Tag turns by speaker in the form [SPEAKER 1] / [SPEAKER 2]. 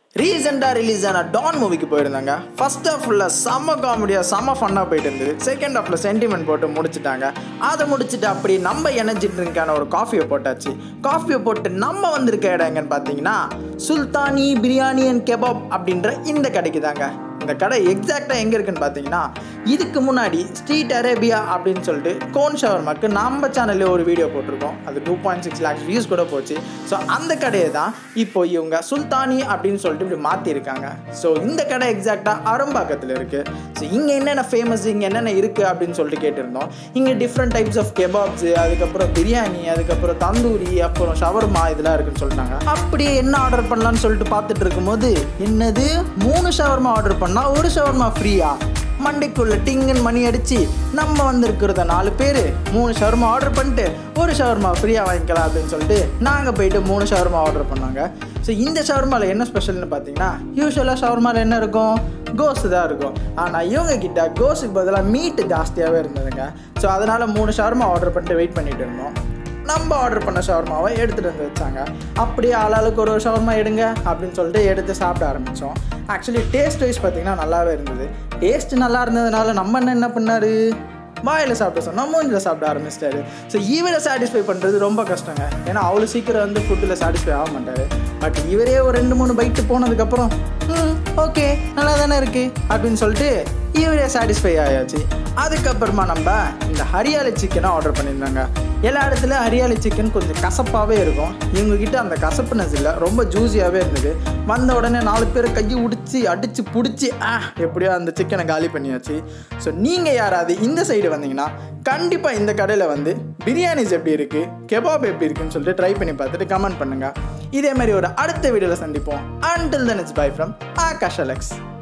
[SPEAKER 1] ரீசெண்டாக ரிலீஸ் ஆன டான் மூவிக்கு போயிருந்தாங்க ஃபர்ஸ்ட் ஹாஃப் ஃபுல்லாக செம்ம காமெடியாக செம்ம ஃபன்னாக போயிட்டு இருந்தது செகண்ட் ஹாஃபில் சென்டிமெண்ட் போட்டு முடிச்சிட்டாங்க அதை முடிச்சுட்டு அப்படி நம்ம எனர்ஜி ட்ரிங்கான ஒரு காஃபியை போட்டாச்சு காஃபியை போட்டு நம்ம வந்திருக்க இடம் எங்கன்னு பார்த்தீங்கன்னா சுல்தானி பிரியாணி அண்ட் கெபாப் அப்படின்ற இந்த கடைக்கு தாங்க இந்த கடை எக்ஸாக்டாக எங்கே இருக்குன்னு பார்த்தீங்கன்னா இதுக்கு முன்னாடி ஸ்ட்ரீட் அரேபியா அப்படின்னு சொல்லிட்டு கோன் ஷவர்மாக்கு நம்ம சேனல்லே ஒரு வீடியோ போட்டிருக்கோம் அது two point six lakhs views கூட போச்சு ஸோ அந்த கடையை தான் இப்போ இவங்க சுல்தானி அப்படின்னு சொல்லிட்டு இப்படி மாற்றிருக்காங்க ஸோ இந்த கடை எக்ஸாக்டாக அரும்பாக்கத்தில் இருக்குது ஸோ இங்கே என்னென்ன ஃபேமஸ் இங்கே என்னென்ன இருக்குது அப்படின்னு சொல்லிட்டு கேட்டிருந்தோம் இங்கே டிஃப்ரெண்ட் டைப்ஸ் ஆஃப் கெபாப்ஸு அதுக்கப்புறம் பிரியாணி அதுக்கப்புறம் தந்தூரி அப்புறம் ஷவர்மா இதெல்லாம் இருக்குன்னு சொல்லிட்டாங்க அப்படியே என்ன ஆர்டர் பண்ணலாம்னு சொல்லிட்டு பார்த்துட்டு இருக்கும்போது என்னது மூணு ஷவர்மா ஆர்டர் பண்ணால் ஒரு ஷவர்மா ஃப்ரீயா மண்டைக்குள்ள டிங்குன்னு மணி அடிச்சு நம்ம வந்திருக்கிறத நாலு பேர் மூணு ஷவர்மா ஆர்டர் பண்ணிட்டு ஒரு ஷவர்மா ஃப்ரீயாக வாங்கிக்கலாம் அப்படின்னு சொல்லிட்டு நாங்கள் போயிட்டு மூணு ஷவர்மா ஆர்டர் பண்ணாங்க ஸோ இந்த ஷவர்மாவில் என்ன ஸ்பெஷல்னு பார்த்தீங்கன்னா யூஸ்வலாக ஷவர்மாவில் என்ன இருக்கும் கோஸ் தான் இருக்கும் ஆனால் இவங்க கிட்ட கோஸுக்கு பதிலாக மீட்டு ஜாஸ்தியாகவே இருந்ததுங்க ஸோ அதனால் மூணு ஷவர்மா ஆர்டர் பண்ணிட்டு வெயிட் பண்ணிட்டு இருந்தோம் நம்ம ஆர்டர் பண்ண ஷவர்மாவை எடுத்துகிட்டு வந்து வச்சாங்க அப்படியே ஆளாளுக்கு ஒரு ஒரு ஷவர்மா எடுங்க அப்படின்னு சொல்லிட்டு எடுத்து சாப்பிட ஆரம்பித்தோம் ஆக்சுவலி டேஸ்ட் வைஸ் பார்த்தீங்கன்னா நல்லாவே இருந்தது டேஸ்ட் நல்லா இருந்ததுனால நம்ம என்ன என்ன பண்ணாரு வாயில் சாப்பிட சொன்னால் மூஞ்சில் சாப்பிட ஆரம்பிச்சிட்டாரு ஸோ இவரை சாட்டிஸ்ஃபை பண்ணுறது ரொம்ப கஷ்டங்க ஏன்னா அவ்வளோ சீக்கிரம் வந்து ஃபுட்டில் சாட்டிஸ்ஃபை ஆக மாட்டார் பட் இவரே ஒரு ரெண்டு மூணு பைட்டு போனதுக்கப்புறம் ம் ஓகே நல்லா தானே இருக்குது அப்படின்னு சொல்லிட்டு இவரே சாட்டிஸ்ஃபை ஆயாச்சு அதுக்கப்புறமா நம்ம இந்த ஹரியாலி சிக்கனை ஆர்டர் பண்ணியிருந்தாங்க எல்லா இடத்துலையும் ஹரியாலி சிக்கன் கொஞ்சம் கசப்பாகவே இருக்கும் இவங்ககிட்ட அந்த கசப்புனஸ் இல்லை ரொம்ப ஜூஸியாகவே இருந்தது வந்த உடனே நாலு பேர் கையை உடிச்சு அடித்து பிடிச்சி ஆ எப்படியோ அந்த சிக்கனை காலி பண்ணியாச்சு ஸோ நீங்கள் யாராவது இந்த சைடு வந்தீங்கன்னா கண்டிப்பாக இந்த கடையில் வந்து பிரியாணிஸ் எப்படி இருக்குது கெபாப் எப்படி இருக்குன்னு சொல்லிட்டு ட்ரை பண்ணி பார்த்துட்டு கமெண்ட் பண்ணுங்கள் இதே மாதிரி ஒரு அடுத்த வீடியோவில் சந்திப்போம் until then it's bye from Akash Alex